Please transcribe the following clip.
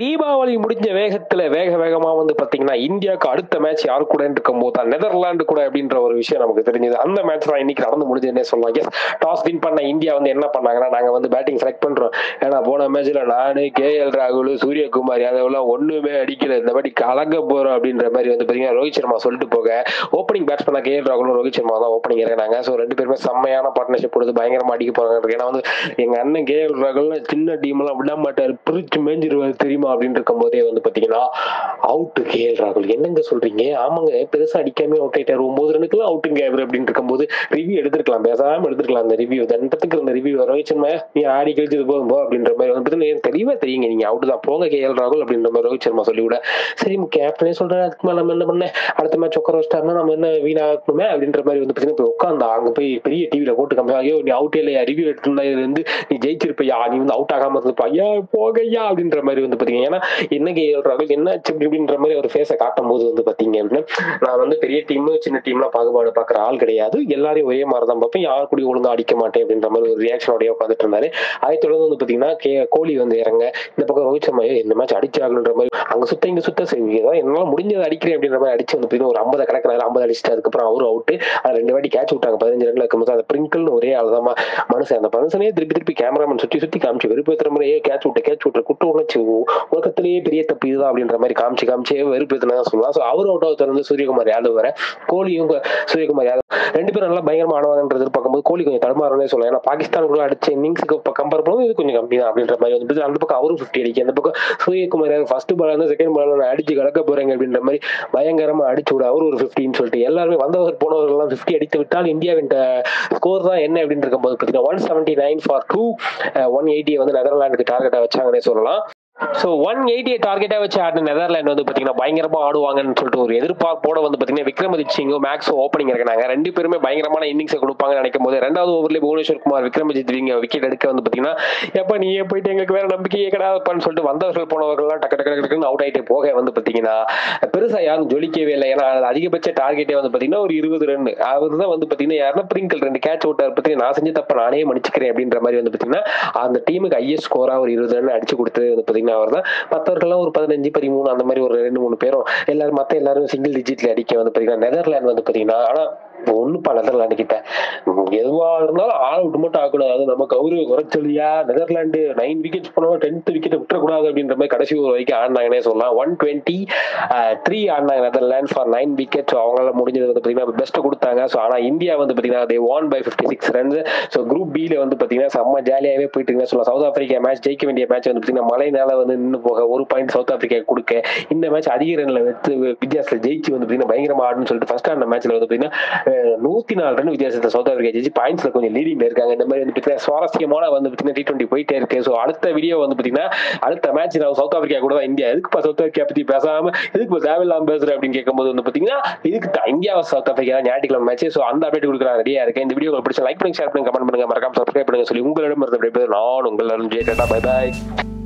தீபாவளி முடிஞ்ச வேகத்துல வேக வேகமா வந்து பாத்தீங்கன்னா இந்தியாவுக்கு அடுத்த மேட்ச் யாரு கூட இருக்கும் போது தான் நெதர்லாந்து கூட அப்படின்ற ஒரு விஷயம் நமக்கு தெரிஞ்சது அந்த மேட்ச் தான் இன்னைக்கு நடந்து முடிஞ்சதுன்னே சொல்லலாம் எஸ் டாஸ் வின் பண்ண இந்தியா வந்து என்ன பண்ணாங்கன்னா நாங்க வந்து பேட்டிங் செலக்ட் பண்றோம் ஏன்னா போன மேட்ச்ல நானு கே எல் ராகுல் சூரியகுமார் யாதவ்லாம் ஒண்ணுமே அடிக்கல இந்த மாதிரி கலங்க போறோம் அப்படின்ற மாதிரி வந்து பாத்தீங்கன்னா ரோஹித் சர்மா சொல்லிட்டு போக ஓப்பனிங் பேட்ஸ் பண்ண கே எல் ராகுலும் ரோஹித் சர்மா தான் ஓப்பனிங் இறங்கினாங்க ஸோ ரெண்டு பேருமே செம்மையான பார்ட்னர்ஷிப் கொடுத்து பயங்கரமா அடிக்க போறாங்க ஏன்னா வந்து எங்க அண்ணன் கே எல் ராகுல் சின்ன டீம் எல்லாம் விட மாட்டாரு பிரிச்சு மேஞ்சிருவாரு தெரியுமா அப்படின்னு இருக்கும் போதே வந்து பாத்தீங்கன்னா அவுட் கே எல் ராகுல் என்னங்க சொல்றீங்க ஆமாங்க பெருசா அடிக்காம அவுட் ஆயிட்டாரு ஒன்பது ரனுக்குலாம் அவுட்டுங்க அவர் அப்படின்னு இருக்கும்போது ரிவ்யூ எடுத்துருக்கலாம் பேசாம எடுத்துருக்கலாம் அந்த ரிவ்யூ தண்டத்துக்கு இருந்த ரிவ்யூ ரோஹித் சர்மா நீ ஆடி கழிச்சது போதும் போ அப்படின்ற மாதிரி வந்து பாத்தீங்கன்னா எனக்கு தெளிவா தெரியுங்க நீங்க அவுட் தான் போங்க கே எல் ராகுல் அப்படின்ற மாதிரி ரோஹித் சர்மா சொல்லிவிட சரி கேப்டனே சொல்றாரு அதுக்கு மேல நம்ம என்ன பண்ண அடுத்த மேட்ச் உட்கார வச்சிட்டாருன்னா நம்ம என்ன வீணாக்கணுமே அப்படின்ற மாதிரி வந்து பாத்தீங்கன்னா போய் உட்காந்தா அங்க போய் பெரிய டிவில போட்டு கம்மி ஐயோ நீ அவுட் இல்லையா ரிவ்யூ எடுத்துருந்தா இதுல இருந்து நீ ஜெயிச்சிருப்பையா நீ வந்து அவுட் ஆகாம இருந்தப்பா ஐயா போகையா அப்படின்ற மாதிரி வந்து பாத்தீங்க ஏன்னா என்ன கே எல் ராகுல் என்ன ஆச்சு இப்படி இப்படின்ற மாதிரி ஒரு ஃபேஸை காட்டும் போது வந்து பாத்தீங்க அப்படின்னா நான் வந்து பெரிய டீம் சின்ன டீம்லாம் பாகுபாடு பாக்குற ஆள் கிடையாது எல்லாரையும் ஒரே மாதிரி தான் பார்ப்பேன் யார் கூடி ஒழுங்கா அடிக்க மாட்டேன் அப்படின்ற மாதிரி ஒரு ரியாக்ஷனோடய உட்காந்துட்டு இருந்தாரு அதை தொடர்ந்து வந்து பாத்தீங்கன்னா கே கோலி வந்து இறங்க இந்த பக்கம் ரோஹித் சர்மா "ஏய், இந்த மேட்ச் அடிச்சாகணுன்ற மாதிரி அங்க சுத்த இங்க சுத்த சரி ஏதாவது என்னால முடிஞ்சதை அடிக்கிறேன் அப்படின்ற மாதிரி அடிச்சு வந்து பாத்தீங்கன்னா ஒரு ஐம்பது கணக்கினாரு ஐம்பது அடிச்சுட்டு அதுக்கப்புறம் அவரும் அவுட்டு அது ரெண்டு வாட்டி கேட்ச் விட்டாங்க பதினஞ்சு ரன்ல இருக்கும்போது அந்த பிரிங்கிள்னு ஒரே ஆள் தான் மனுஷன் அந்த மனுஷனே திருப்பி திருப்பி கேமராமேன் சுத்தி சுத்தி காமிச்சு வெறுப்பேத்துற மாதிரி ஏ கேட்ச் விட்டு கேட்ச் விட்டு குட்டு உணர்ச்சி உலகத்திலேயே பெரிய தப்பு இதுதான் அப்படின்ற மாதிரி காமிச்சு காமிச்சு வெறுப்பேத்தினா சொல்லலாம் ஸோ அவர் அவுட் ஆகுது வந்து சூரியகுமார் யாதவ் வர கோலியும் கு- சூரியகுமார் யாதவ் ரெண்டு பேரும் நல்லா பயங்கரமா ஆடுவாங்கன்றது பார்க்கும்போது கோலி கொஞ்சம் தடுமாறனே சொல்லலாம் ஏன்னா பாகிஸ்தானுக்குள்ள அடிச்ச இன்னிங்ஸுக்கு கம்பேர் பண்ணும்போது இது கொஞ்சம் கம்மி தான் அப்படின்ற மாதிரி வந்து அந்த பக்கம் அவரும் ஃபிஃப்டி அடிக்க அந்த பக்கம் சூரியகுமார் யாதவ் ஃபர்ஸ்ட் பால் வந்து செகண்ட் பால் நான் அடிச்சு கலக்க போறேங்க அப்படின்ற மாதிரி பயங்கரமா அடிச்சு விட அவர் ஒரு ஃபிஃப்டின்னு சொல்லிட்டு எல்லாருமே வந்தவர் போனவர்கள் எல்லாம் ஃபிஃப்டி அடித்து விட்டால் இந்தியாவின் ஸ்கோர் தான் என்ன அப்படின்னு இருக்கும்போது பார்த்தீங்கன்னா one seventy nine for two one எயிட்டியை வந்து நெதர்லாண்டுக்கு டார்கெட்டா வச்சாங்கன்னே சொல்லலாம் ஸோ ஒன் எயிட்டியை டார்கெட்டா வச்சு ஆடின நெதர்லாந்து வந்து பார்த்தீங்கன்னா பயங்கரமா ஆடுவாங்கன்னு சொல்லிட்டு ஒரு எதிர்பார்ப்போட வந்து பார்த்தீங்கன்னா விக்ரமஜித் சிங்கும் மேக்ஸும் ஓப்பனிங் இருக்கிறாங்க ரெண்டு பேருமே பயங்கரமான இன்னிங்ஸை கொடுப்பாங்கன்னு நினைக்கும் போது ரெண்டாவது ஓவர்லேயே புவனேஸ்வர் குமார் விக்ரமஜித் விங்க விக்கெட் எடுக்க வந்து பார்த்தீங்கன்னா எப்ப நீயே போயிட்டு எங்களுக்கு வேற நம்பிக்கையே கிடையாதுப்பான்னு சொல்லிட்டு வந்தவர்கள் போனவர்கள்லாம் டக்கு டக்கு டக்கு டக்குன்னு அவுட் ஆயிட்டு போக வந்து பார்த்தீங்கன்னா பெருசா யாரும் ஜொலிக்கவே இல்லை ஏன்னா அது அதிகபட்ச டார்கெட்டே வந்து பார்த்தீங்கன்னா ஒரு இருபது ரன் அவர் தான் வந்து பார்த்தீங்கன்னா யாருன்னா பிரிங்கல் ரெண்டு கேட்ச் விட்டார் பத்தி நான் செஞ்ச தப்ப நானே மன்னிச்சுக்கிறேன் அப்படின்ற மாதிரி வந்து பார்த்தீங்கன்னா அந்த டீமுக்கு ஹையஸ்ட் ஸ்கோரா ஒரு இருபது ரன் அடிச்சு கொடுத்தது வந்து பார்த்தீங்கன்னா அவர் தான் மற்றவர்கள்லாம் ஒரு பதினஞ்சு பதிமூணு அந்த மாதிரி ஒரு ரெண்டு மூணு பேரும் எல்லாரும் மற்ற எல்லாரும் சிங்கிள் டிஜிட்ல அடிக்க வந்து பார்த்தீங்கன்னா நெதர்லாந்து வந்து பார்த்தீங்கன்னா ஆனா ஒண்ணுப்பா நெதர்லாந்து கிட்ட உம், எதுவா இருந்தாலும் ஆள் விட்டு மட்டும் ஆகக்கூடாது அது நம்ம கௌரவ குறைச்சொல்லியா நெதர்லாந்து நைன் விக்கெட்ஸ் போனவங்க டென்த் விக்கெட் விட்டுறக்கூடாது அப்படின்ற மாதிரி கடைசி ஒரு வரைக்கும் ஆடினாங்கன்னே சொல்லலாம் ஒன் டுவெண்ட்டி த்ரீ ஆடினாங்க நெதர்லாந்து ஃபார் நைன் விக்கெட் அவங்களால முடிஞ்சது வந்து பார்த்தீங்கன்னா பெஸ்ட் கொடுத்தாங்க ஸோ ஆனா இந்தியா வந்து பார்த்தீங்கன்னா they won by fifty six runs so group பில வந்து பார்த்தீங்கன்னா செம்ம ஜாலியாகவே போயிட்டு இருக்குன்னு சொல்லலாம் சவுத் ஆப்பிரிக்கா மேட்ச் ஜெயிக்க வேண்டிய மேட்ச் வந்து பார்த்தீங்கன்னா மழைனால வந்து நின்று போக ஒரு பாயிண்ட் சவுத் ஆப்பிரிக்கா கொடுக்க இந்த மேட்ச் அதிக ரன்ல வெத்து வித்தியாசத்தில் ஜெயிச்சு வந்து பார்த்தீங்கன்னா பயங்கரமா ஆடுன்னு சொல்லிட்டு ஃபர்ஸ்ட் ஆடின மேட்ச்ல வந்து பார்த்தீங்கன்னா அஹ், நூத்தி நாலு ரன் வித்தியாசத்தை சவுத் ஆப்பிரிக்கா ஜெயிச்சு பாயிண்ட்ஸ்ல கொஞ்சம் லீடிங்ல இருக்காங்க இந்த மாதிரி வந்து பார்த்தீங்கன்னா சுவாரஸ்யமான வந்து பார்த்தீங்கன்னா டி டுவெண்ட்டி போயிட்டே இருக்கு ஸோ அடுத்த வீடியோ வந்து பார்த்தீங்கன்னா அடுத்த மேட்ச் நான் சவுத் ஆப்பிரிக்கா கூட தான் இந்தியா எதுக்குப்பா சவுத் ஆப்பிரிக்கா பத்தி பேசாம எதுக்கு தேவையில்லாம பேசுற அப்படின்னு கேட்கும்போது வந்து பார்த்தீங்கன்னா இதுக்கு தான் இந்தியா சவுத் ஆப்பிரிக்கா தான் ஞாயிற்றுக்கிழமை மேட்ச் ஸோ அந்த அப்டேட் கொடுக்குறேன் ரெடியா இருக்கேன் இந்த வீடியோ உங்களுக்கு பிடிச்ச லைக் பண்ணுங்க ஷேர் பண்ணுங்க கமெண்ட் பண்ணுங்க மறக்காம சப்ஸ்கிரைப் பண்ணுங்க சொல்லி உங்களிடம் இருந்து நான் உங்கள் அருண் ஜெயகட்டா பை பாய்